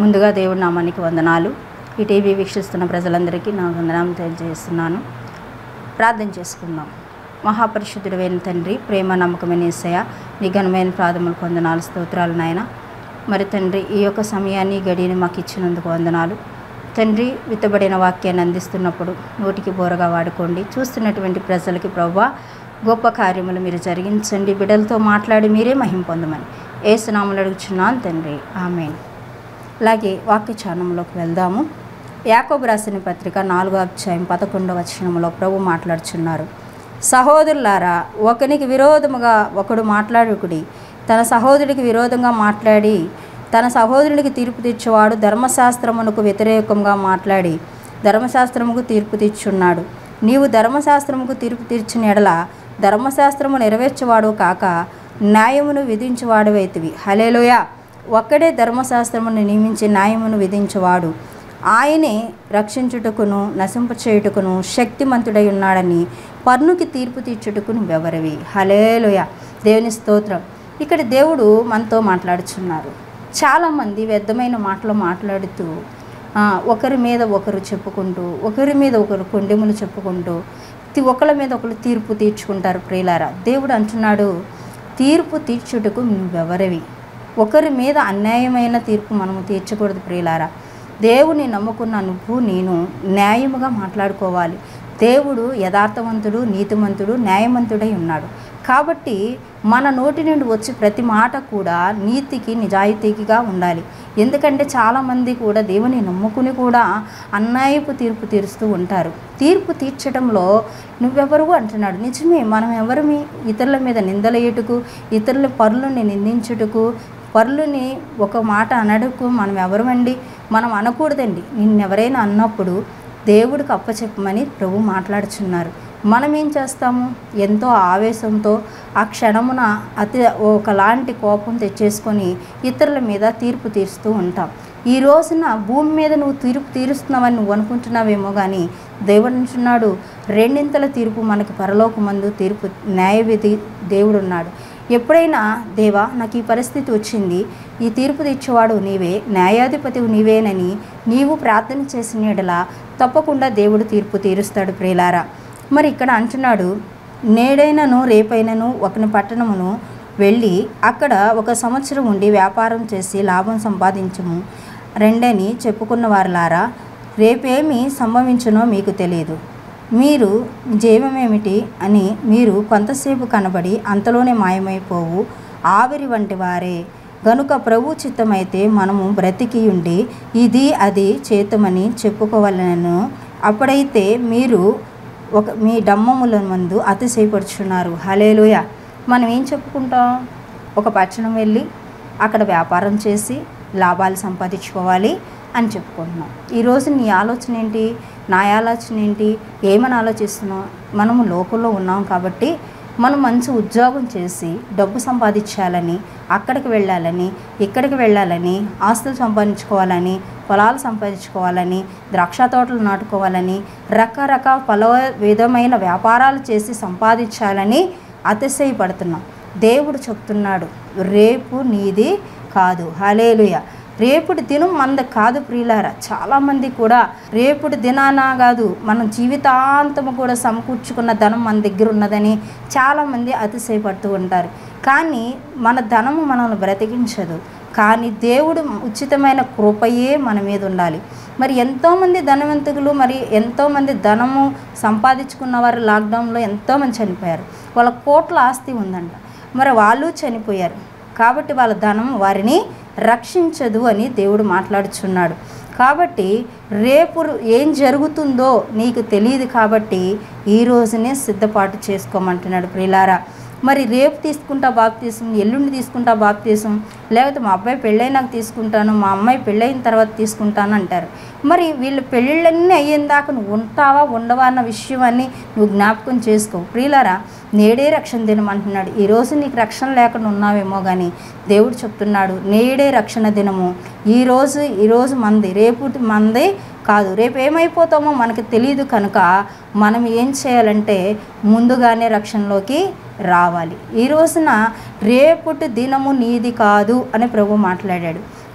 ముందుగా దేవుడి నామానికి వందనాలు ఈ టీవీ వీక్షిస్తున్న ప్రజలందరికీ నా వందనాలు తెలియజేస్తున్నాను ప్రార్థన చేసుకుందాం మహాపరిశుద్ధుడైన తండ్రి ప్రేమ నమ్మకమైన ఏసయ నీ ఘనమైన ప్రాథములు వందనాలు స్తోత్రాలు నాయన మరి తండ్రి ఈ యొక్క సమయాన్ని గడిని మాకు ఇచ్చినందుకు వందనాలు తండ్రి విత్తబడిన వాక్యాన్ని అందిస్తున్నప్పుడు నోటికి బోరగా వాడుకోండి చూస్తున్నటువంటి ప్రజలకి ప్రభా గొప్ప కార్యములు మీరు జరిగించండి బిడ్డలతో మాట్లాడి మీరే మహిం పొందమని ఏసునాములు అడుగుచున్నాను తండ్రి ఆమెన్ అలాగే వాక్య ఛానంలోకి వెళ్దాము యాకోబు రాసిన పత్రిక నాలుగో అధ్యాయం పదకొండవ వచనంలో ప్రభు మాట్లాడుచున్నారు సహోదరులారా ఒకనికి విరోధముగా ఒకడు మాట్లాడుకుడి తన సహోదరుడికి విరోధంగా మాట్లాడి తన సహోదరునికి తీర్పు తీర్చేవాడు ధర్మశాస్త్రమునకు వ్యతిరేకంగా మాట్లాడి ధర్మశాస్త్రముకు తీర్పు తీర్చున్నాడు నీవు ధర్మశాస్త్రముకు తీర్పు తీర్చిన ఎడల ధర్మశాస్త్రము నెరవేర్చేవాడు కాక న్యాయమును విధించేవాడువైతివి హలేలోయ ఒక్కడే ధర్మశాస్త్రమును నియమించి న్యాయమును విధించేవాడు ఆయనే రక్షించుటకును నశింపచేయుటకును శక్తిమంతుడై ఉన్నాడని పర్నుకి తీర్పు తీర్చుటకు నువ్వెవరివి హలేలోయ దేవుని స్తోత్రం ఇక్కడ దేవుడు మనతో మాట్లాడుచున్నారు చాలామంది వ్యర్థమైన మాటలు మాట్లాడుతూ ఆ, ఒకరి మీద ఒకరు చెప్పుకుంటూ ఒకరి మీద ఒకరు కొండెములు చెప్పుకుంటూ తి- ఒకళ్ళ మీద ఒకరు తీర్పు తీర్చుకుంటారు ప్రియులారా దేవుడు అంటున్నాడు తీర్పు తీర్చుటకు నువ్వెవరివి ఒకరి మీద అన్యాయమైన తీర్పు మనము తీర్చకూడదు ప్రియులారా దేవుని నమ్ముకున్న నువ్వు నేను న్యాయముగా మాట్లాడుకోవాలి దేవుడు యథార్థవంతుడు నీతిమంతుడు న్యాయవంతుడై ఉన్నాడు కాబట్టి మన నోటి నుండి వచ్చే ప్రతి మాట కూడా నీతికి నిజాయితీగా ఉండాలి ఎందుకంటే చాలామంది కూడా దేవుని నమ్ముకుని కూడా అన్యాయపు తీర్పు తీరుస్తూ ఉంటారు తీర్పు తీర్చడంలో నువ్వెవరు అంటున్నాడు నిజమే మనం ఎవరిమి ఇతరుల మీద నిందలేయుటకు ఇతరుల పరులని నిందించుటకు పరులని ఒక మాట అనడుకు మనం ఎవరమండి మనం అనకూడదండి నిన్నెవరైనా అన్నప్పుడు దేవుడికి అప్పచెప్పమని ప్రభు మాట్లాడుచున్నారు మనం ఏం చేస్తాము ఎంతో ఆవేశంతో ఆ క్షణమున అతి ఒకలాంటి కోపం తెచ్చేసుకొని ఇతరుల మీద తీర్పు తీరుస్తూ ఉంటాం ఈ రోజున భూమి మీద నువ్వు తీర్పు తీరుస్తున్నావని నువ్వు అనుకుంటున్నావేమో కానీ దేవుడు అంటున్నాడు రెండింతల తీర్పు మనకి పరలోకమందు తీర్పు న్యాయవిధి దేవుడు ఉన్నాడు ఎప్పుడైనా దేవా నాకు ఈ పరిస్థితి వచ్చింది ఈ తీర్పు తెచ్చేవాడు నీవే న్యాయాధిపతివు నీవేనని నీవు ప్రార్థన చేసిన యెడల తప్పకుండా దేవుడు తీర్పు తీరుస్తాడు ప్రియులారా మరి ఇక్కడ అంటున్నాడు నేడైనను రేపైనను ఒకని పట్టణమును వెళ్ళి అక్కడ ఒక సంవత్సరం ఉండి వ్యాపారం చేసి లాభం సంపాదించము రెండని చెప్పుకున్న వారులారా రేపేమి సంభవించునో మీకు తెలియదు మీరు జీవమేమిటి అని మీరు కొంతసేపు కనబడి అంతలోనే మాయమైపోవు ఆవిరి వంటి వారే గనుక ప్రభు చిత్తమైతే మనము బ్రతికి ఉండి ఇది అది చేతమని చెప్పుకోవాలను అప్పుడైతే మీరు ఒక మీ డమ్మముల ముందు అతిశయపరుచున్నారు హలేలుయ మనం ఏం చెప్పుకుంటాం ఒక పట్టణం వెళ్ళి అక్కడ వ్యాపారం చేసి లాభాలు సంపాదించుకోవాలి అని చెప్పుకుంటున్నాం ఈరోజు నీ ఆలోచన ఏంటి నా ఆలోచన ఏంటి ఏమని ఆలోచిస్తున్నాం మనము లోకంలో ఉన్నాం కాబట్టి మనం మంచి ఉద్యోగం చేసి డబ్బు సంపాదించాలని అక్కడికి వెళ్ళాలని ఇక్కడికి వెళ్ళాలని ఆస్తులు సంపాదించుకోవాలని పొలాలు సంపాదించుకోవాలని ద్రాక్ష తోటలు నాటుకోవాలని రకరకాల పల విధమైన వ్యాపారాలు చేసి సంపాదించాలని అతిశయపడుతున్నాం దేవుడు చెప్తున్నాడు రేపు నీది కాదు హలేలుయ రేపుటి దినం మంద కాదు ప్రియులారా చాలామంది కూడా రేపుటి దినాన కాదు మనం జీవితాంతము కూడా సమకూర్చుకున్న ధనం మన దగ్గర ఉన్నదని చాలామంది అతిశయపడుతూ ఉంటారు కానీ మన ధనము మనల్ని బ్రతికించదు కానీ దేవుడు ఉచితమైన కృపయే మన మీద ఉండాలి మరి ఎంతోమంది ధనవంతులు మరి ఎంతోమంది ధనము సంపాదించుకున్న వారు లాక్డౌన్లో ఎంతోమంది చనిపోయారు వాళ్ళ కోట్ల ఆస్తి ఉందంట మరి వాళ్ళు చనిపోయారు కాబట్టి వాళ్ళ ధనం వారిని రక్షించదు అని దేవుడు మాట్లాడుచున్నాడు కాబట్టి రేపు ఏం జరుగుతుందో నీకు తెలియదు కాబట్టి ఈ రోజునే సిద్ధపాటు చేసుకోమంటున్నాడు ప్రిలారా మరి రేపు తీసుకుంటా బాప్తీసం ఎల్లుండి తీసుకుంటా బాప్తీసం లేకపోతే మా అబ్బాయి పెళ్ళైనాక తీసుకుంటాను మా అమ్మాయి పెళ్ళైన తర్వాత తీసుకుంటాను అంటారు మరి వీళ్ళు పెళ్ళిళ్ళన్నీ అయ్యేందాక దాకా నువ్వు ఉంటావా ఉండవా అన్న విషయం అన్ని నువ్వు జ్ఞాపకం చేసుకో ప్రియులారా నేడే రక్షణ దినం అంటున్నాడు ఈరోజు నీకు రక్షణ లేకుండా ఉన్నావేమో కానీ దేవుడు చెప్తున్నాడు నేడే రక్షణ దినము ఈరోజు ఈరోజు మంది రేపు మంది కాదు రేపు ఏమైపోతామో మనకు తెలియదు కనుక మనం ఏం చేయాలంటే ముందుగానే రక్షణలోకి రావాలి ఈ రోజున రేపుటి దినము నీది కాదు అని ప్రభు మాట్లాడాడు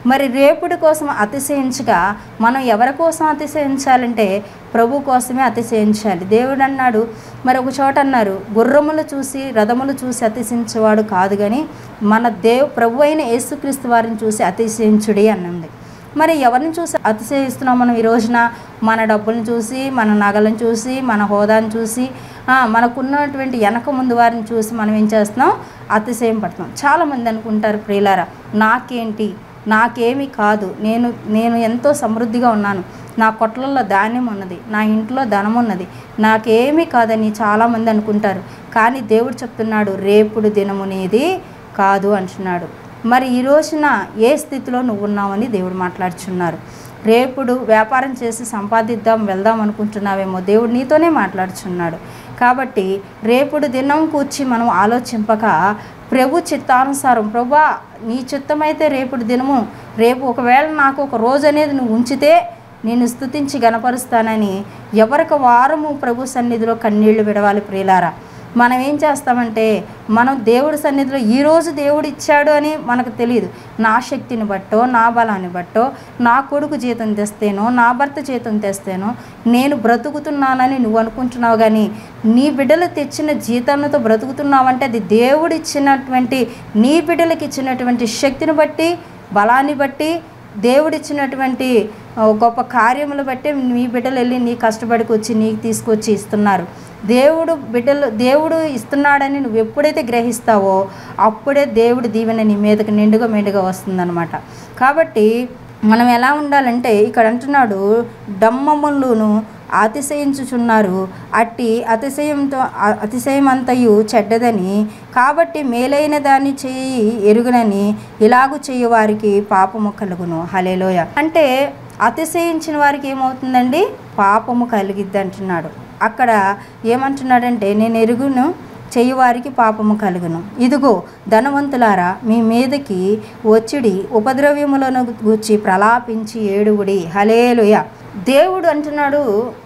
మరి రేపుడి కోసం అతిశయించగా మనం ఎవరి కోసం అతిశయించాలంటే ప్రభు కోసమే అతిశయించాలి దేవుడు అన్నాడు మరి ఒక చోట అన్నారు గుర్రములు చూసి రథములు చూసి అతిశయించేవాడు కాదు కానీ మన దేవ్ ప్రభు అయిన యేసుక్రీస్తు వారిని చూసి అతిశయించుడి అన్నది మరి ఎవరిని చూసి అతిశయిస్తున్నాం మనం ఈ రోజున మన డబ్బులను చూసి మన నగలను చూసి మన హోదాను చూసి ఆ, మనకున్నటువంటి వెనక ముందు వారిని చూసి మనం ఏం చేస్తున్నాం అతిశయం పడుతున్నాం చాలామంది అనుకుంటారు ప్రియులారా నాకేంటి నాకేమీ కాదు నేను నేను ఎంతో సమృద్ధిగా ఉన్నాను నా కొట్లలో ధాన్యం ఉన్నది నా ఇంట్లో ధనం ఉన్నది నాకేమీ కాదని చాలామంది అనుకుంటారు కానీ దేవుడు చెప్తున్నాడు రేపుడు దినమునేది కాదు అంటున్నాడు మరి ఈ రోజున ఏ స్థితిలో నువ్వు ఉన్నావని దేవుడు మాట్లాడుచున్నారు రేపుడు వ్యాపారం చేసి సంపాదిద్దాం వెళ్దాం అనుకుంటున్నావేమో దేవుడు నీతోనే మాట్లాడుచున్నాడు కాబట్టి రేపుడు దినం కూర్చి మనం ఆలోచింపక ప్రభు చిత్తానుసారం ప్రభా నీ చిత్తమైతే రేపుడు దినము రేపు ఒకవేళ నాకు ఒక రోజు అనేది నువ్వు ఉంచితే నేను స్తుతించి గనపరుస్తానని ఎవరికి వారము ప్రభు సన్నిధిలో కన్నీళ్లు విడవాలి ప్రియులారా మనం ఏం చేస్తామంటే మనం దేవుడి సన్నిధిలో ఈరోజు దేవుడు ఇచ్చాడు అని మనకు తెలియదు నా శక్తిని బట్టో నా బలాన్ని బట్టో నా కొడుకు జీతం తెస్తేనో నా భర్త జీతం తెస్తేనో నేను బ్రతుకుతున్నానని నువ్వు అనుకుంటున్నావు కానీ నీ బిడ్డలు తెచ్చిన జీతంతో బ్రతుకుతున్నావంటే అది దేవుడు ఇచ్చినటువంటి నీ బిడ్డలకు ఇచ్చినటువంటి శక్తిని బట్టి బలాన్ని బట్టి దేవుడిచ్చినటువంటి ఆ, గొప్ప కార్యములు బట్టి మీ బిడ్డలు వెళ్ళి నీ కష్టపడికి వచ్చి నీకు తీసుకొచ్చి ఇస్తున్నారు దేవుడు బిడ్డలు దేవుడు ఇస్తున్నాడని నువ్వు ఎప్పుడైతే గ్రహిస్తావో అప్పుడే దేవుడి దీవెన నీ మీదకి నిండుగా మెండుగా వస్తుందన్నమాట కాబట్టి మనం ఎలా ఉండాలంటే ఇక్కడ అంటున్నాడు డమ్మములను అతిశయించుచున్నారు అట్టి అతిశయంతో అ- అతిశయమంతయు చెడ్డదని కాబట్టి మేలైన దాన్ని చేయి ఎరుగునని ఇలాగు చేయు వారికి పాపము కలుగును హలేలోయ అంటే అతిశయించిన వారికి ఏమవుతుందండి పాపము కలిగిద్ది అంటున్నాడు అక్కడ ఏమంటున్నాడంటే నేను ఎరుగును చేయువారికి పాపము కలుగును ఇదిగో ధనవంతులారా మీ మీదకి ఒచ్చిడి ఉపద్రవ్యములను గూర్చి ప్రలాపించి ఏడుగుడి హలేలుయ దేవుడు అంటున్నాడు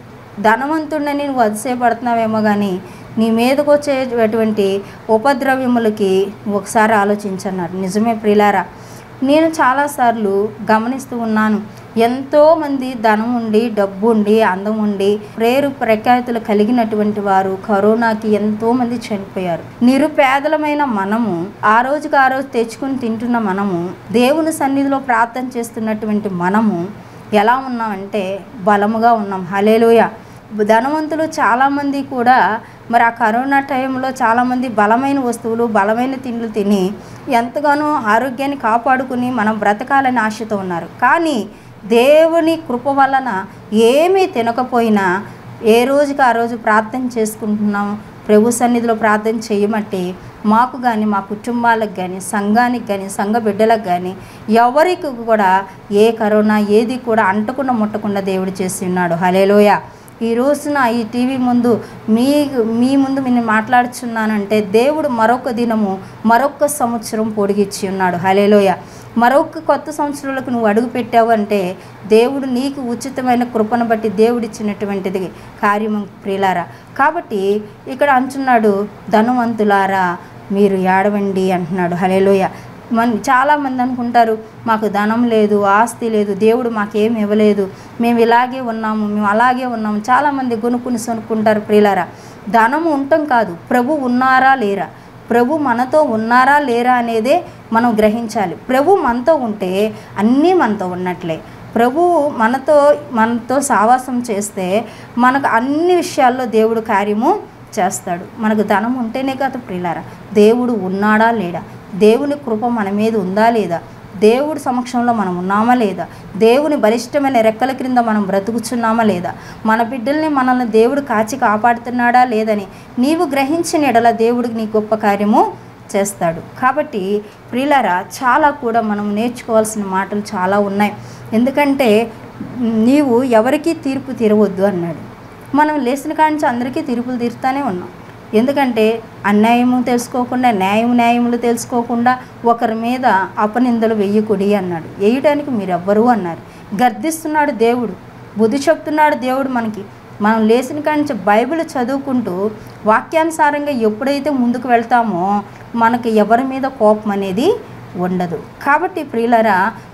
ధనవంతుడని నువ్వు అతిశయపడుతున్నావేమో కానీ నీ మీదకు వచ్చేటువంటి ఉపద్రవ్యములకి ఒకసారి ఆలోచించన్నారు నిజమే ప్రిలారా నేను చాలాసార్లు గమనిస్తూ ఉన్నాను ఎంతోమంది ధనం ఉండి డబ్బు ఉండి అందం ఉండి ప్రేరు ప్రఖ్యాతులు కలిగినటువంటి వారు కరోనాకి ఎంతోమంది చనిపోయారు నిరుపేదలమైన మనము ఆ రోజుకి ఆ రోజు తెచ్చుకుని తింటున్న మనము దేవుని సన్నిధిలో ప్రార్థన చేస్తున్నటువంటి మనము ఎలా ఉన్నామంటే బలముగా ఉన్నాం హలేలుయ ధనవంతులు చాలామంది కూడా మరి ఆ కరోనా టైంలో చాలామంది బలమైన వస్తువులు బలమైన తిండ్లు తిని ఎంతగానో ఆరోగ్యాన్ని కాపాడుకుని మనం బ్రతకాలని ఆశతో ఉన్నారు కానీ దేవుని కృప వలన ఏమీ తినకపోయినా ఏ రోజుకి ఆ రోజు ప్రార్థన చేసుకుంటున్నాం ప్రభు సన్నిధిలో ప్రార్థన చేయమంటే మాకు కానీ మా కుటుంబాలకు కానీ సంఘానికి కానీ సంఘ బిడ్డలకు కానీ ఎవరికి కూడా ఏ కరోనా ఏది కూడా అంటకుండా ముట్టకుండా దేవుడు చేసి ఉన్నాడు హలేలోయ ఈ రోజున ఈ టీవీ ముందు మీ మీ ముందు నేను మాట్లాడుచున్నానంటే దేవుడు మరొక దినము మరొక సంవత్సరం పొడిగిచ్చి ఉన్నాడు హలేలోయ మరొక కొత్త సంవత్సరాలకు నువ్వు అడుగు పెట్టావు అంటే దేవుడు నీకు ఉచితమైన కృపను బట్టి దేవుడిచ్చినటువంటిది కార్యము ప్రియులారా కాబట్టి ఇక్కడ అంటున్నాడు ధనవంతులారా మీరు ఏడవండి అంటున్నాడు హలేలోయ మన చాలామంది అనుకుంటారు మాకు ధనం లేదు ఆస్తి లేదు దేవుడు మాకేం ఇవ్వలేదు మేము ఇలాగే ఉన్నాము మేము అలాగే ఉన్నాము చాలామంది కొనుక్కుని సొనుక్కుంటారు ప్రియులారా ధనం ఉండటం కాదు ప్రభు ఉన్నారా లేరా ప్రభు మనతో ఉన్నారా లేరా అనేదే మనం గ్రహించాలి ప్రభు మనతో ఉంటే అన్నీ మనతో ఉన్నట్లే ప్రభువు మనతో మనతో సావాసం చేస్తే మనకు అన్ని విషయాల్లో దేవుడు కార్యము చేస్తాడు మనకు ధనం ఉంటేనే కదా ప్రియులారా దేవుడు ఉన్నాడా లేడా దేవుని కృప మన మీద ఉందా లేదా దేవుడి సమక్షంలో మనం ఉన్నామా లేదా దేవుని బలిష్టమైన రెక్కల క్రింద మనం బ్రతుకుచున్నామా లేదా మన బిడ్డల్ని మనల్ని దేవుడు కాచి కాపాడుతున్నాడా లేదని నీవు గ్రహించిన ఎడల దేవుడికి నీ గొప్ప కార్యము చేస్తాడు కాబట్టి ప్రియులారా చాలా కూడా మనం నేర్చుకోవాల్సిన మాటలు చాలా ఉన్నాయి ఎందుకంటే నీవు ఎవరికీ తీర్పు తీరవద్దు అన్నాడు మనం లేచిన కాడి నుంచి అందరికీ తీర్పులు తీరుతానే ఉన్నాం ఎందుకంటే అన్యాయము తెలుసుకోకుండా న్యాయం న్యాయములు తెలుసుకోకుండా ఒకరి మీద అపనిందలు వెయ్యకుడి అన్నాడు వేయడానికి మీరెవ్వరు అన్నారు గర్దిస్తున్నాడు దేవుడు బుద్ధి చెప్తున్నాడు దేవుడు మనకి మనం లేచిన కాడి నుంచి బైబిల్ చదువుకుంటూ వాక్యానుసారంగా ఎప్పుడైతే ముందుకు వెళ్తామో మనకి ఎవరి మీద కోపం అనేది ఉండదు కాబట్టి ప్రియులరా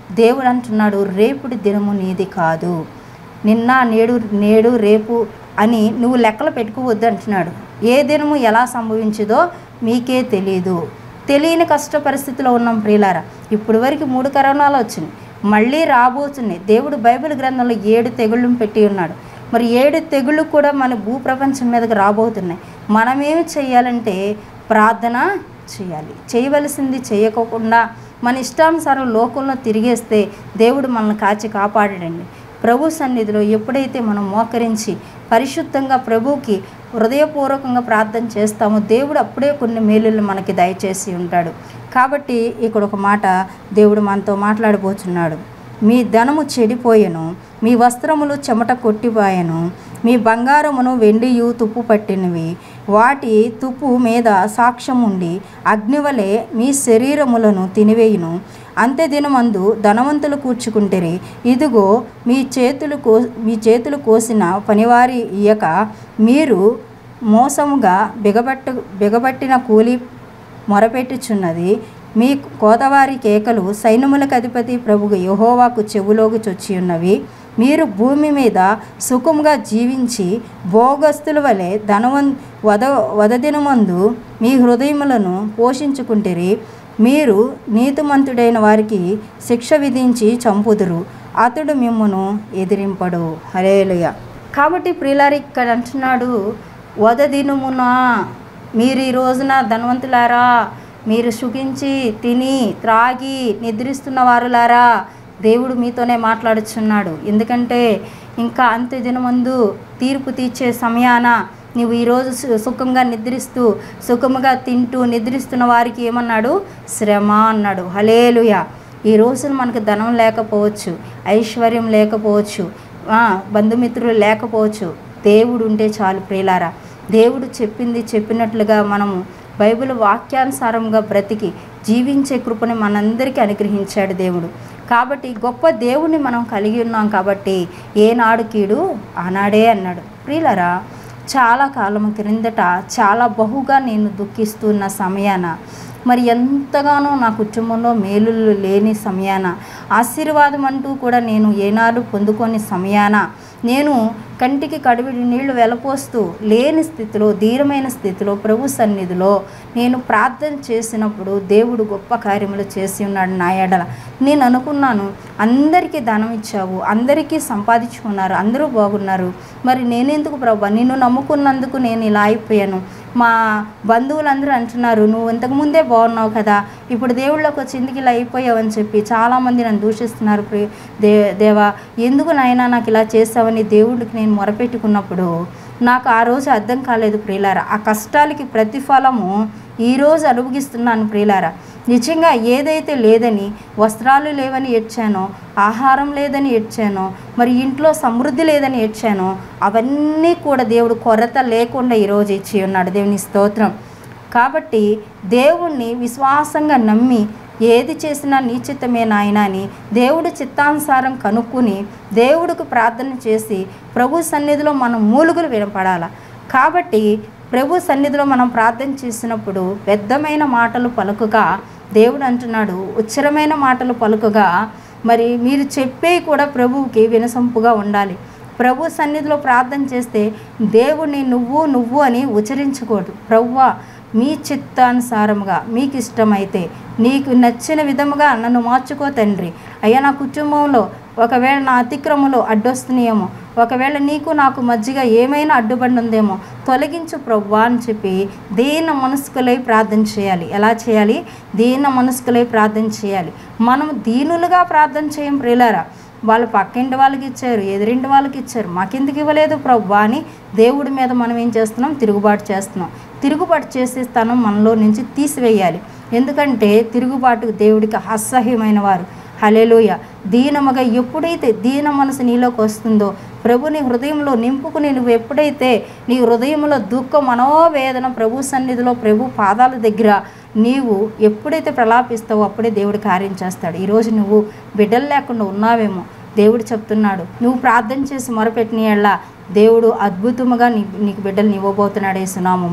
దేవుడు అంటున్నాడు రేపుడి దినము నీది కాదు నిన్న నేడు నేడు రేపు అని నువ్వు లెక్కలు పెట్టుకోవద్దు అంటున్నాడు ఏ దినము ఎలా సంభవించదో మీకే తెలియదు తెలియని కష్ట పరిస్థితిలో ఉన్నాం ప్రియులారా ఇప్పుడు వరకు మూడు కరోనాలు వచ్చినాయి మళ్ళీ రాబోతున్నాయి దేవుడు బైబిల్ గ్రంథంలో ఏడు తెగుళ్ళు పెట్టి ఉన్నాడు మరి ఏడు తెగుళ్ళు కూడా మన భూప్రపంచం మీదకి రాబోతున్నాయి మనమేమి చేయాలంటే ప్రార్థన చేయాలి చేయవలసింది చేయకోకుండా మన ఇష్టానుసారం లోకంలో తిరిగేస్తే దేవుడు మనల్ని కాచి కాపాడాడండి ప్రభు సన్నిధిలో ఎప్పుడైతే మనం మోకరించి పరిశుద్ధంగా ప్రభువుకి హృదయపూర్వకంగా ప్రార్థన చేస్తామో దేవుడు అప్పుడే కొన్ని మేలులు మనకి దయచేసి ఉంటాడు కాబట్టి ఇక్కడ ఒక మాట దేవుడు మనతో మాట్లాడబోతున్నాడు మీ ధనము చెడిపోయెను మీ వస్త్రములు చెమట కొట్టిపోయెను మీ బంగారమును వెండియు తుప్పు పట్టినవి వాటి తుప్పు మీద సాక్ష్యం ఉండి అగ్నివలే మీ శరీరములను తినివేయును అంత్య దినమందు ధనవంతులు కూర్చుకుంటారు ఇదిగో మీ చేతులు కో మీ చేతులు కోసిన పనివారి ఇయ్యక మీరు మోసముగా బిగబట్టు బిగబట్టిన కూలి మొరపెట్టుచున్నది మీ కోతవారి కేకలు సైన్యములకు అధిపతి ప్రభువు యహోవాకు చెవులోకి చొచ్చి ఉన్నవి మీరు భూమి మీద సుఖముగా జీవించి భోగస్తుల వలె ధనవం వద వదదినమందు మీ హృదయములను పోషించుకుంటిరి మీరు నీతిమంతుడైన వారికి శిక్ష విధించి చంపుదురు అతడు మిమ్మును ఎదిరింపడు హరేలుయ కాబట్టి ప్రియులారి ఇక్కడ అంటున్నాడు వదదినమున మీరు ఈ రోజున ధనవంతులారా మీరు సుఖించి తిని త్రాగి నిద్రిస్తున్న వారులారా దేవుడు మీతోనే మాట్లాడుచున్నాడు ఎందుకంటే ఇంకా అంత్య దినమందు తీర్పు తీర్చే సమయాన నువ్వు ఈరోజు సు- సుఖంగా నిద్రిస్తూ సుఖముగా తింటూ నిద్రిస్తున్న వారికి ఏమన్నాడు శ్రమ అన్నాడు హలేలుయ ఈ రోజున మనకు ధనం లేకపోవచ్చు ఐశ్వర్యం లేకపోవచ్చు ఆ, బంధుమిత్రులు లేకపోవచ్చు దేవుడు ఉంటే చాలు ప్రియులారా దేవుడు చెప్పింది చెప్పినట్లుగా మనము బైబిల్ వాక్యానుసారంగా బ్రతికి జీవించే కృపని మనందరికీ అనుగ్రహించాడు దేవుడు కాబట్టి గొప్ప దేవుణ్ణి మనం కలిగి ఉన్నాం కాబట్టి ఏనాడు కీడు ఆనాడే అన్నాడు ప్రియులరా చాలా కాలం క్రిందట చాలా బహుగా నేను దుఃఖిస్తున్న సమయాన మరి ఎంతగానో నా కుటుంబంలో మేలులు లేని సమయాన ఆశీర్వాదం అంటూ కూడా నేను ఏనాడు పొందుకొని సమయాన నేను కంటికి కడివిడి నీళ్లు వెలపోస్తూ లేని స్థితిలో ధీరమైన స్థితిలో ప్రభు సన్నిధిలో నేను ప్రార్థన చేసినప్పుడు దేవుడు గొప్ప కార్యములు చేసి ఉన్నాడు నా ఎడల నేను అనుకున్నాను అందరికీ ధనం ఇచ్చావు అందరికీ సంపాదించుకున్నారు అందరూ బాగున్నారు మరి నేనెందుకు ప్రభా నిన్ను నమ్ముకున్నందుకు నేను ఇలా అయిపోయాను మా బంధువులందరూ అంటున్నారు నువ్వు ఇంతకుముందే బాగున్నావు కదా ఇప్పుడు దేవుళ్ళకి వచ్చి ఎందుకు ఇలా అయిపోయావు అని చెప్పి చాలామంది నన్ను దూషిస్తున్నారు ప్రి- దే దేవా ఎందుకు నాయనా నాకు ఇలా చేసావని దేవుడికి నేను మొరపెట్టుకున్నప్పుడు నాకు ఆ రోజు అర్థం కాలేదు ప్రియులారా ఆ కష్టాలకి ప్రతిఫలము ఈరోజు అనుభవిస్తున్నాను ప్రియులారా నిజంగా ఏదైతే లేదని వస్త్రాలు లేవని ఏడ్చానో ఆహారం లేదని ఏడ్చానో మరి ఇంట్లో సమృద్ధి లేదని ఏడ్చానో అవన్నీ కూడా దేవుడు కొరత లేకుండా ఈరోజు ఇచ్చి ఉన్నాడు దేవుని స్తోత్రం కాబట్టి దేవుణ్ణి విశ్వాసంగా నమ్మి ఏది చేసినా నీ చిత్తమే నాయన అని దేవుడి చిత్తానుసారం కనుక్కుని దేవుడికి ప్రార్థన చేసి ప్రభు సన్నిధిలో మనం మూలుగులు వినపడాల కాబట్టి ప్రభు సన్నిధిలో మనం ప్రార్థన చేసినప్పుడు వ్యర్థమైన మాటలు పలుకుగా దేవుడు అంటున్నాడు ఉచ్చరమైన మాటలు పలుకుగా మరి మీరు చెప్పే కూడా ప్రభువుకి వినసొంపుగా ఉండాలి ప్రభు సన్నిధిలో ప్రార్థన చేస్తే దేవుని నువ్వు నువ్వు అని ఉచ్చరించకూడదు ప్రవ్వా మీ చిత్తానుసారముగా మీకు ఇష్టమైతే నీకు నచ్చిన విధముగా నన్ను మార్చుకో తండ్రి అయ్యా నా కుటుంబంలో ఒకవేళ నా అతిక్రమంలో అడ్డొస్తున్నాయేమో ఒకవేళ నీకు నాకు మధ్యగా ఏమైనా అడ్డుబండి ఉందేమో తొలగించు ప్రవ్వా అని చెప్పి దీన మనస్కులై ప్రార్థన చేయాలి ఎలా చేయాలి దీన మనస్కులై ప్రార్థన చేయాలి మనం దీనులుగా ప్రార్థన చేయం ప్రియులారా వాళ్ళు పక్కింటి వాళ్ళకి ఇచ్చారు ఎదురింటి వాళ్ళకి ఇచ్చారు మాకెందుకు ఇవ్వలేదు ప్రభా అని దేవుడి మీద మనం ఏం చేస్తున్నాం తిరుగుబాటు చేస్తున్నాం తిరుగుబాటు చేసే స్థానం మనలో నుంచి తీసివేయాలి ఎందుకంటే తిరుగుబాటు దేవుడికి అసహ్యమైన వారు హలేలుయ దీనముగా ఎప్పుడైతే దీన మనసు నీలోకి వస్తుందో ప్రభుని హృదయంలో నింపుకుని నువ్వు ఎప్పుడైతే నీ హృదయంలో దుఃఖం మనోవేదన ప్రభు సన్నిధిలో ప్రభు పాదాల దగ్గర నీవు ఎప్పుడైతే ప్రలాపిస్తావో అప్పుడే దేవుడు కార్యం చేస్తాడు ఈరోజు నువ్వు బిడ్డలు లేకుండా ఉన్నావేమో దేవుడు చెప్తున్నాడు నువ్వు ప్రార్థన చేసి మొరపెట్టిన యెడల దేవుడు అద్భుతముగా నీ నీకు బిడ్డలు ఇవ్వబోతున్నాడు సునామమున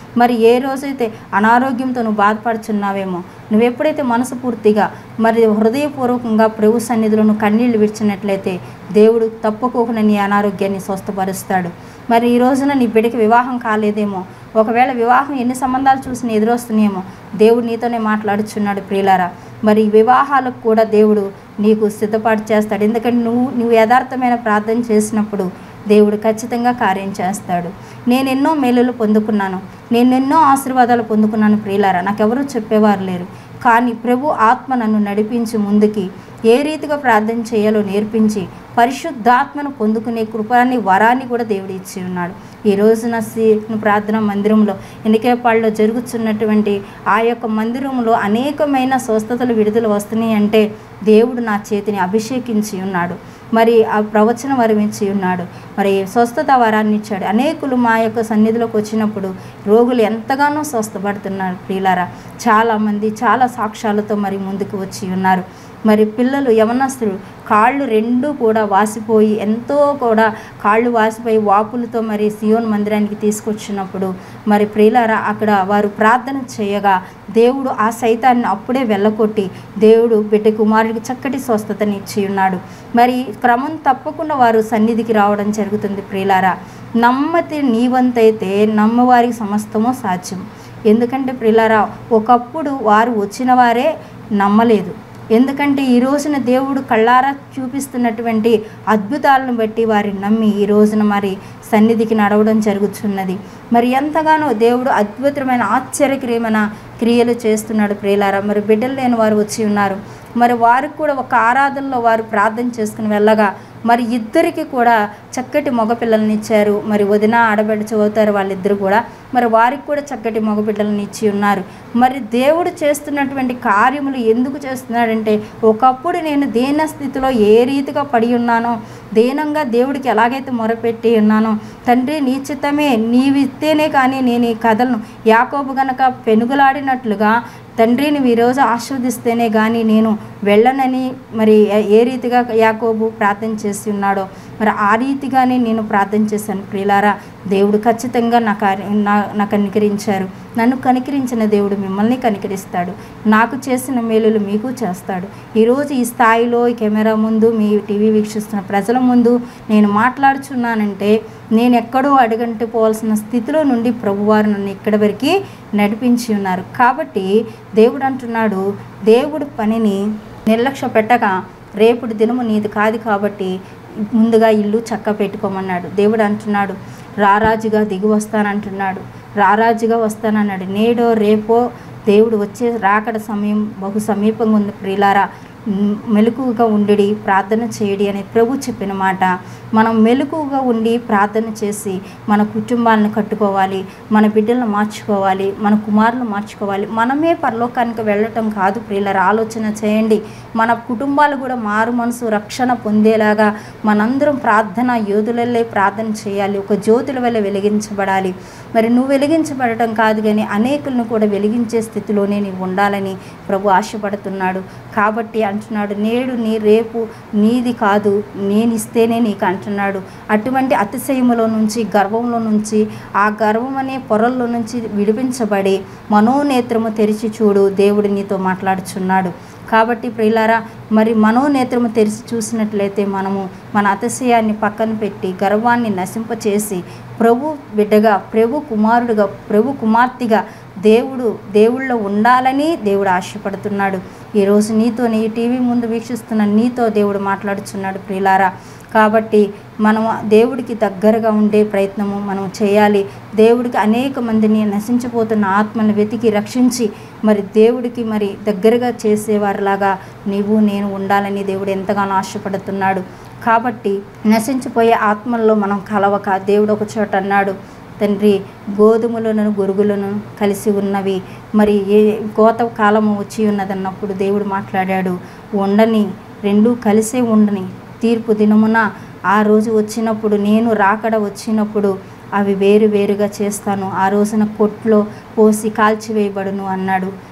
మరి ఏ రోజైతే అనారోగ్యంతో నువ్వు బాధపడుచున్నావేమో నువ్వు ఎప్పుడైతే మనసు పూర్తిగా మరి హృదయపూర్వకంగా ప్రభు సన్నిధిలో నువ్వు కన్నీళ్లు విడిచినట్లయితే దేవుడు తప్పకోకుండా నీ అనారోగ్యాన్ని స్వస్థపరుస్తాడు మరి ఈ రోజున నీ బిడ్డకి వివాహం కాలేదేమో ఒకవేళ వివాహం ఎన్ని సంబంధాలు చూసి ఎదురొస్తున్నాయేమో దేవుడు నీతోనే మాట్లాడుచున్నాడు ప్రియులారా మరి ఈ వివాహాలకు కూడా దేవుడు నీకు సిద్ధపాటు చేస్తాడు ఎందుకంటే నువ్వు నువ్వు యథార్థమైన ప్రార్థన చేసినప్పుడు దేవుడు ఖచ్చితంగా కార్యం చేస్తాడు నేను ఎన్నో మేలులు పొందుకున్నాను నేను ఎన్నో ఆశీర్వాదాలు పొందుకున్నాను ప్రియులారా నాకెవరూ చెప్పేవారు లేరు కానీ ప్రభు ఆత్మ నన్ను నడిపించి ముందుకి ఏ రీతిగా ప్రార్థన చేయాలో నేర్పించి పరిశుద్ధాత్మను పొందుకునే కృపాన్ని వరాన్ని కూడా దేవుడు ఇచ్చి ఉన్నాడు ఈ రోజున శ్రీ ప్రార్థన మందిరంలో ఎన్నికేపాళ్ళలో జరుగుతున్నటువంటి ఆ యొక్క మందిరంలో అనేకమైన స్వస్థతలు విడుదల వస్తున్నాయి అంటే దేవుడు నా చేతిని అభిషేకించి ఉన్నాడు మరి ఆ ప్రవచన వరం ఇచ్చి ఉన్నాడు మరి స్వస్థత వరాన్ని ఇచ్చాడు అనేకులు మా యొక్క సన్నిధిలోకి వచ్చినప్పుడు రోగులు ఎంతగానో స్వస్థపడుతున్నారు ప్రియులారా చాలామంది చాలా సాక్ష్యాలతో మరి ముందుకు వచ్చి ఉన్నారు మరి పిల్లలు యవనస్తులు కాళ్ళు రెండు కూడా వాసిపోయి ఎంతో కూడా కాళ్ళు వాసిపోయి వాపులతో మరి సియోన్ మందిరానికి తీసుకొచ్చినప్పుడు మరి ప్రియులారా అక్కడ వారు ప్రార్థన చేయగా దేవుడు ఆ సైతాన్ని అప్పుడే వెళ్ళకొట్టి దేవుడు బిడ్డ కుమారుడికి చక్కటి స్వస్థతని ఇచ్చి ఉన్నాడు మరి క్రమం తప్పకుండా వారు సన్నిధికి రావడం జరుగుతుంది ప్రియులారా నమ్మతి నీవంతైతే నమ్మవారికి సమస్తమో సాధ్యం ఎందుకంటే ప్రియులారా ఒకప్పుడు వారు వచ్చిన వారే నమ్మలేదు ఎందుకంటే ఈ రోజున దేవుడు కళ్ళారా చూపిస్తున్నటువంటి అద్భుతాలను బట్టి వారిని నమ్మి ఈ రోజున మరి సన్నిధికి నడవడం జరుగుతున్నది మరి ఎంతగానో దేవుడు అద్భుతమైన ఆశ్చర్యకరమైన క్రియలు చేస్తున్నాడు ప్రియులారా మరి బిడ్డలు లేని వారు వచ్చి ఉన్నారు మరి వారికి కూడా ఒక ఆరాధనలో వారు ప్రార్థన చేసుకుని వెళ్ళగా మరి ఇద్దరికి కూడా చక్కటి మగపిల్లల్ని ఇచ్చారు మరి వదిన ఆడబిడ్డ చదువుతారు వాళ్ళిద్దరు కూడా మరి వారికి కూడా చక్కటి మగబిడ్డలను ఇచ్చి ఉన్నారు మరి దేవుడు చేస్తున్నటువంటి కార్యములు ఎందుకు చేస్తున్నాడంటే ఒకప్పుడు నేను దీన స్థితిలో ఏ రీతిగా పడి ఉన్నానో దీనంగా దేవుడికి ఎలాగైతే మొరపెట్టి ఉన్నానో తండ్రి నీ చిత్తమే నీవిస్తేనే కానీ నేను ఈ కథలను యాకోబు గనక పెనుగులాడినట్లుగా తండ్రి నువ్వు ఈరోజు ఆస్వాదిస్తేనే కానీ నేను వెళ్ళనని మరి ఏ- ఏ రీతిగా యాకోబు ప్రార్థన చేసి ఉన్నాడో మరి ఆ రీతిగానే నేను ప్రార్థన చేశాను ప్రియులారా దేవుడు ఖచ్చితంగా నా కార్య నా నాకు కనికరించారు నన్ను కనికరించిన దేవుడు మిమ్మల్ని కనికరిస్తాడు నాకు చేసిన మేలులు మీకు చేస్తాడు ఈరోజు ఈ స్థాయిలో ఈ కెమెరా ముందు మీ టీవీ వీక్షిస్తున్న ప్రజల ముందు నేను మాట్లాడుచున్నానంటే నేను ఎక్కడో అడుగంటి పోవాల్సిన స్థితిలో నుండి ప్రభువారు నన్ను ఇక్కడి వరకు నడిపించి ఉన్నారు కాబట్టి దేవుడు అంటున్నాడు దేవుడు పనిని నిర్లక్ష్య పెట్టక రేపుడు దినము నీది కాదు కాబట్టి ముందుగా ఇల్లు చక్క పెట్టుకోమన్నాడు దేవుడు అంటున్నాడు రారాజుగా దిగి వస్తానంటున్నాడు రారాజుగా వస్తానన్నాడు నేడో రేపో దేవుడు వచ్చే రాకడ సమయం బహు సమీపంగా ఉంది ప్రియులారా మ్, మెలకువగా ఉండి ప్రార్థన చేయడి అని ప్రభు చెప్పిన మాట మనం మెలకువగా ఉండి ప్రార్థన చేసి మన కుటుంబాలను కట్టుకోవాలి మన బిడ్డలను మార్చుకోవాలి మన కుమారులను మార్చుకోవాలి మనమే పరలోకానికి వెళ్ళటం కాదు ప్రియులర ఆలోచన చేయండి మన కుటుంబాలు కూడా మారు మనసు రక్షణ పొందేలాగా మనందరం ప్రార్థన యోధులల్లే ప్రార్థన చేయాలి ఒక జ్యోతుల వల్ల వెలిగించబడాలి మరి నువ్వు వెలిగించబడటం కాదు కానీ అనేకులను కూడా వెలిగించే స్థితిలోనే నీవు ఉండాలని ప్రభు ఆశపడుతున్నాడు కాబట్టి అంటున్నాడు నేడు నీ రేపు నీది కాదు నేను ఇస్తేనే నీకు అంటున్నాడు అటువంటి అతిశయములో నుంచి గర్వంలో నుంచి ఆ గర్వం అనే పొరల్లో నుంచి విడిపించబడి మనోనేత్రము తెరిచి చూడు దేవుడు నీతో మాట్లాడుచున్నాడు కాబట్టి ప్రియులారా మరి మనోనేత్రము తెరిచి చూసినట్లయితే మనము మన అతిశయాన్ని పక్కన పెట్టి గర్వాన్ని నశింపచేసి ప్రభు బిడ్డగా ప్రభు కుమారుడుగా ప్రభు కుమార్తెగా దేవుడు దేవుళ్ళో ఉండాలని దేవుడు ఆశపడుతున్నాడు ఈరోజు నీతో నీ టీవీ ముందు వీక్షిస్తున్న నీతో దేవుడు మాట్లాడుచున్నాడు ప్రియులారా కాబట్టి మనం దేవుడికి దగ్గరగా ఉండే ప్రయత్నము మనం చేయాలి దేవుడికి అనేక మందిని నశించిపోతున్న ఆత్మను వెతికి రక్షించి మరి దేవుడికి మరి దగ్గరగా చేసేవారిలాగా నీవు నేను ఉండాలని దేవుడు ఎంతగానో ఆశపడుతున్నాడు కాబట్టి నశించిపోయే ఆత్మల్లో మనం కలవక దేవుడు ఒక చోట అన్నాడు తండ్రి గోధుమలను గురుగులను కలిసి ఉన్నవి మరి ఏ కోత కాలము వచ్చి ఉన్నదన్నప్పుడు దేవుడు మాట్లాడాడు ఉండని రెండూ కలిసే ఉండని తీర్పు దినమున ఆ రోజు వచ్చినప్పుడు నేను రాకడ వచ్చినప్పుడు అవి వేరు వేరుగా చేస్తాను ఆ రోజున కొట్లో పోసి కాల్చివేయబడును అన్నాడు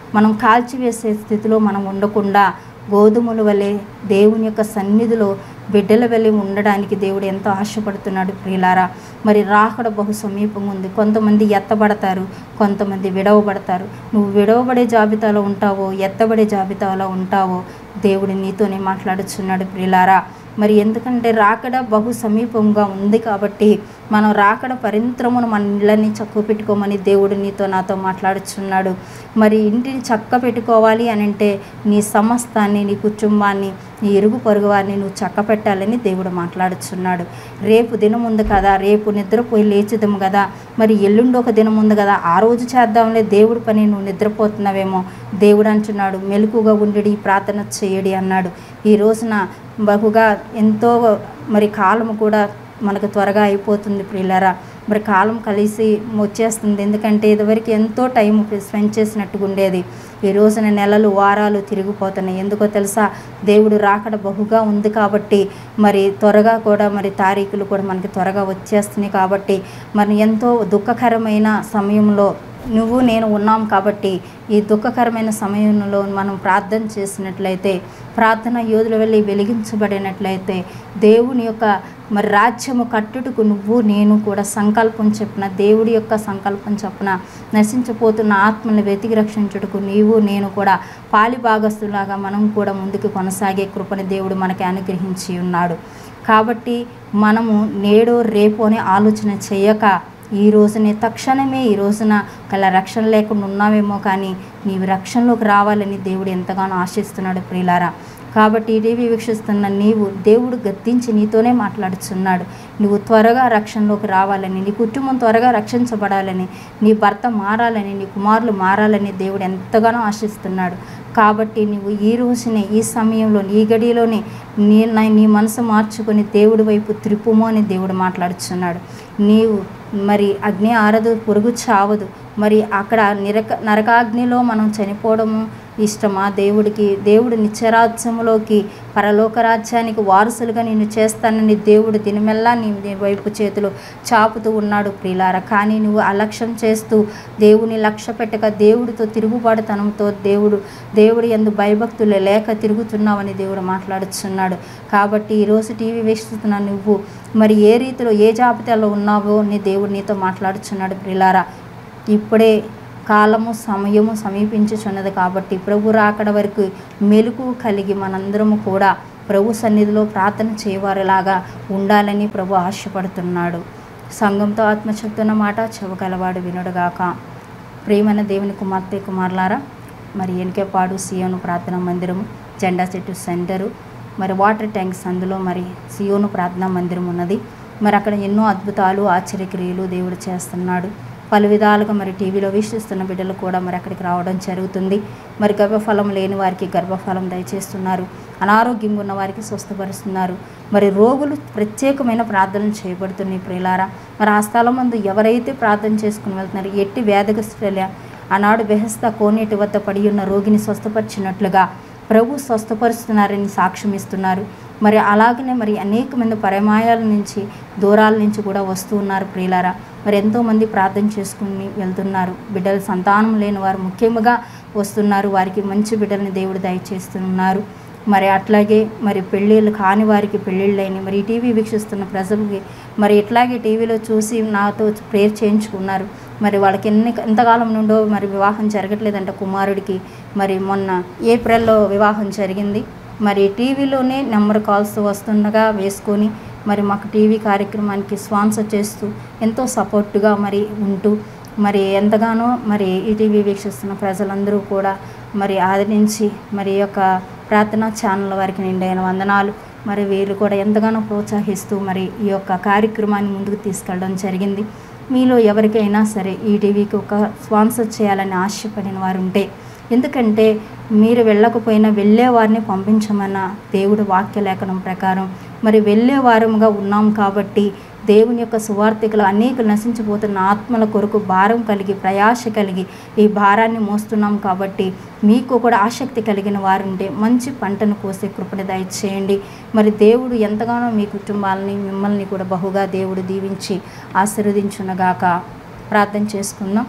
మనం కాల్చివేసే స్థితిలో మనం ఉండకుండా గోధుమల వలె దేవుని యొక్క సన్నిధిలో బిడ్డల వలె ఉండడానికి దేవుడు ఎంతో ఆశపడుతున్నాడు ప్రియులారా మరి రాకడ బహు సమీపంగా ఉంది కొంతమంది ఎత్తబడతారు కొంతమంది విడవబడతారు నువ్వు విడవబడే జాబితాలో ఉంటావో ఎత్తబడే జాబితాలో ఉంటావో దేవుడు నీతోనే మాట్లాడుచున్నాడు ప్రియులారా మరి ఎందుకంటే రాకడ బహు సమీపంగా ఉంది కాబట్టి మనం రాకడ పరింత్రమును మన ఇళ్ళని చక్క పెట్టుకోమని దేవుడు నీతో నాతో మాట్లాడుచున్నాడు మరి ఇంటిని చక్క పెట్టుకోవాలి అని అంటే నీ సమస్తాన్ని నీ కుటుంబాన్ని నీ ఇరుగు పొరుగు వారిని నువ్వు చక్క పెట్టాలని దేవుడు మాట్లాడుచున్నాడు రేపు దినం ఉంది కదా రేపు నిద్రపోయి లేచుదాము కదా మరి ఎల్లుండి ఒక దినం ఉంది కదా ఆ రోజు చేద్దాంలే దేవుడి పని నువ్వు నిద్రపోతున్నావేమో దేవుడు అంటున్నాడు మెలకుగా ఉండి ప్రార్థన చేయడి అన్నాడు ఈ రోజున బహుగా ఎంతో మరి కాలం కూడా మనకు త్వరగా అయిపోతుంది ప్రియులరా మరి కాలం కలిసి వచ్చేస్తుంది ఎందుకంటే ఇదివరకు ఎంతో టైం స్పెండ్ చేసినట్టుగా ఉండేది ఈ రోజున నెలలు వారాలు తిరిగిపోతున్నాయి ఎందుకో తెలుసా దేవుడు రాకడ బహుగా ఉంది కాబట్టి మరి త్వరగా కూడా మరి తారీఖులు కూడా మనకి త్వరగా వచ్చేస్తున్నాయి కాబట్టి మరి ఎంతో దుఃఖకరమైన సమయంలో నువ్వు నేను ఉన్నాం కాబట్టి ఈ దుఃఖకరమైన సమయంలో మనం ప్రార్థన చేసినట్లయితే ప్రార్థన యోధుల వెళ్ళి వెలిగించబడినట్లయితే దేవుని యొక్క మరి రాజ్యము కట్టుటకు నువ్వు నేను కూడా సంకల్పం చెప్పిన దేవుడి యొక్క సంకల్పం చెప్పిన నశించిపోతున్న ఆత్మని వెతికి రక్షించుటకు నీవు నేను కూడా పాలి భాగస్తులాగా మనం కూడా ముందుకు కొనసాగే కృపని దేవుడు మనకి అనుగ్రహించి ఉన్నాడు కాబట్టి మనము నేడో రేపు అనే ఆలోచన చేయక ఈ రోజునే తక్షణమే ఈ రోజున కల రక్షణ లేకుండా ఉన్నామేమో కానీ నీవు రక్షణలోకి రావాలని దేవుడు ఎంతగానో ఆశిస్తున్నాడు ప్రియులారా కాబట్టి ఈ టీవీ వీక్షిస్తున్న నీవు దేవుడు గద్దించి నీతోనే మాట్లాడుచున్నాడు నువ్వు త్వరగా రక్షణలోకి రావాలని నీ కుటుంబం త్వరగా రక్షించబడాలని నీ భర్త మారాలని నీ కుమారులు మారాలని దేవుడు ఎంతగానో ఆశిస్తున్నాడు కాబట్టి నువ్వు ఈ రోజునే ఈ సమయంలో ఈ గడిలోనే నీ నా- నీ మనసు మార్చుకొని దేవుడి వైపు త్రిప్పుము అని దేవుడు మాట్లాడుచున్నాడు నీవు మరి అగ్ని ఆరదు పొరుగు చావదు మరి అక్కడ నిరక నరకాగ్నిలో మనం చనిపోవడము ఇష్టమా దేవుడికి దేవుడు నిత్యరాజ్యములోకి పరలోక రాజ్యానికి వారసులుగా నిన్ను చేస్తానని దేవుడు దినమెల్లా నీ నీ వైపు చేతులు చాపుతూ ఉన్నాడు ప్రియులార కానీ నువ్వు అలక్ష్యం చేస్తూ దేవుని లక్ష్య పెట్టక దేవుడితో తిరుగుబాటుతనంతో దేవుడు దేవుడు ఎందు భయభక్తులు లేక తిరుగుతున్నావని దేవుడు మాట్లాడుచున్నాడు కాబట్టి ఈరోజు టీవీ వీక్షిస్తున్న నువ్వు మరి ఏ రీతిలో ఏ జాబితాలో ఉన్నావో నీ దేవుడు నీతో మాట్లాడుచున్నాడు ప్రియులారా ఇప్పుడే కాలము సమయము సమీపించుచున్నది కాబట్టి ప్రభు రాకడ వరకు మెలకు కలిగి మనందరము కూడా ప్రభు సన్నిధిలో ప్రార్థన చేయవారిలాగా ఉండాలని ప్రభు ఆశపడుతున్నాడు సంఘంతో ఆత్మ చెప్తున్న మాట చెవగలవాడు వినుడుగాక ప్రియమైన దేవుని కుమార్తె కుమారులారా మరి ఎనికేపాడు సియోను ప్రార్థనా మందిరము జెండా చెట్టు సెంటరు మరి వాటర్ ట్యాంక్స్ అందులో మరి సియోను ప్రార్థనా మందిరం ఉన్నది మరి అక్కడ ఎన్నో అద్భుతాలు ఆశ్చర్యక్రియలు దేవుడు చేస్తున్నాడు పలు విధాలుగా మరి టీవీలో వీక్షిస్తున్న బిడ్డలు కూడా మరి అక్కడికి రావడం జరుగుతుంది మరి గర్భఫలం లేని వారికి గర్భఫలం దయచేస్తున్నారు అనారోగ్యంగా ఉన్న వారికి స్వస్థపరుస్తున్నారు మరి రోగులు ప్రత్యేకమైన ప్రార్థనలు చేయబడుతున్నాయి ప్రియులారా మరి ఆ స్థలం మందు ఎవరైతే ప్రార్థన చేసుకుని వెళ్తున్నారు ఎట్టి వ్యాధిగ్రస్తుల ఆనాడు బెహస్త కోనేటి వద్ద పడి ఉన్న రోగిని స్వస్థపరిచినట్లుగా ప్రభు స్వస్థపరుస్తున్నారని సాక్ష్యం ఇస్తున్నారు మరి అలాగనే మరి అనేక మంది పరమాయాల నుంచి దూరాల నుంచి కూడా వస్తూ ఉన్నారు ప్రియులారా మరి ఎంతోమంది ప్రార్థన చేసుకుని వెళ్తున్నారు బిడ్డలు సంతానం లేని వారు ముఖ్యంగా వస్తున్నారు వారికి మంచి బిడ్డల్ని దేవుడు దయచేస్తున్నారు మరి అట్లాగే మరి పెళ్ళిళ్ళు కాని వారికి పెళ్ళిళ్ళైన మరి ఈ టీవీ వీక్షిస్తున్న ప్రజలకి మరి ఇట్లాగే టీవీలో చూసి నాతో ప్రేయర్ చేయించుకున్నారు మరి వాళ్ళకి ఎన్ని ఎంతకాలం నుండో మరి వివాహం జరగట్లేదంట కుమారుడికి మరి మొన్న ఏప్రిల్లో వివాహం జరిగింది మరి టీవీలోనే నెంబర్ కాల్స్ వస్తుండగా వేసుకొని మరి మాకు టీవీ కార్యక్రమానికి స్పాన్సర్ చేస్తూ ఎంతో సపోర్టుగా మరి ఉంటూ మరి ఎంతగానో మరి ఈటీవీ వీక్షిస్తున్న ప్రజలందరూ కూడా మరి ఆదరించి మరి ఈ యొక్క ప్రార్థనా ఛానల్ వారికి నిండైన వందనాలు మరి వీరు కూడా ఎంతగానో ప్రోత్సహిస్తూ మరి ఈ యొక్క కార్యక్రమాన్ని ముందుకు తీసుకెళ్ళడం జరిగింది మీలో ఎవరికైనా సరే ఈ టీవీకి ఒక స్పాన్సర్ చేయాలని ఆశపడిన వారు ఉంటే ఎందుకంటే మీరు వెళ్ళకపోయినా వెళ్ళే వారిని పంపించమన్న దేవుడు వాక్య లేఖనం ప్రకారం మరి వెళ్ళే వారముగా ఉన్నాం కాబట్టి దేవుని యొక్క సువార్థికులు అనేకులు నశించిపోతున్న ఆత్మల కొరకు భారం కలిగి ప్రయాస కలిగి ఈ భారాన్ని మోస్తున్నాం కాబట్టి మీకు కూడా ఆసక్తి కలిగిన వారుంటే మంచి పంటను కోసే కృపణ దయచేయండి మరి దేవుడు ఎంతగానో మీ కుటుంబాలని మిమ్మల్ని కూడా బహుగా దేవుడు దీవించి ఆశీర్వదించునగాక ప్రార్థన చేసుకుందాం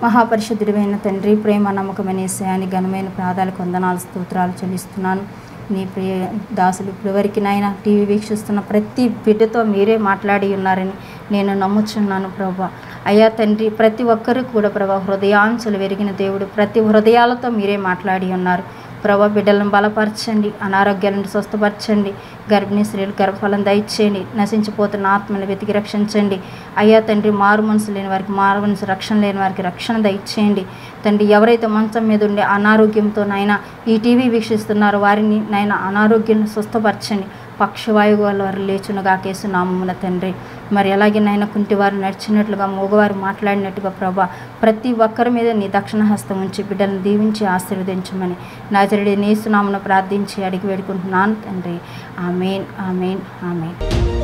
మహాపరిశుద్ధుడైన తండ్రి ప్రేమ నమ్మకమైన ఏసయాని ఘనమైన ప్రాదాలకు వందనాలు స్తోత్రాలు చెల్లిస్తున్నాను నీ ప్రియ దాసులు ఇప్పటివరకు నాయన టీవీ వీక్షిస్తున్న ప్రతి బిడ్డతో మీరే మాట్లాడి ఉన్నారని నేను నమ్ముచున్నాను ప్రభా అయ్యా తండ్రి ప్రతి ఒక్కరు కూడా ప్రభా హృదయాంచులు వెరిగిన దేవుడు ప్రతి హృదయాలతో మీరే మాట్లాడి ఉన్నారు ప్రభా బిడ్డలను బలపరచండి అనారోగ్యాలను స్వస్థపరచండి గర్భిణీ స్త్రీలు గర్భఫలం దయచేయండి నశించిపోతున్న ఆత్మను వెతికి రక్షించండి అయ్యా తండ్రి మారు మనసు లేని వారికి మారు మనసు రక్షణ లేని వారికి రక్షణ దయచేయండి తండ్రి ఎవరైతే మంచం మీద ఉండే అనారోగ్యంతో నాయన ఈ టీవీ వీక్షిస్తున్నారో వారిని నాయన అనారోగ్యం స్వస్థపరచండి పక్షవాయువు వల్ల వారు లేచునుగా కేసు నామమున తండ్రి మరి అలాగే నాయన కుంటి వారు నడిచినట్లుగా మగవారు మాట్లాడినట్టుగా ప్రభా ప్రతి ఒక్కరి మీద నీ దక్షిణ హస్తం ఉంచి బిడ్డలను దీవించి ఆశీర్వదించమని నాజరుడి నేసునామను ప్రార్థించి అడిగి వేడుకుంటున్నాను తండ్రి ఆమెన్ ఆమెన్ ఆమెన్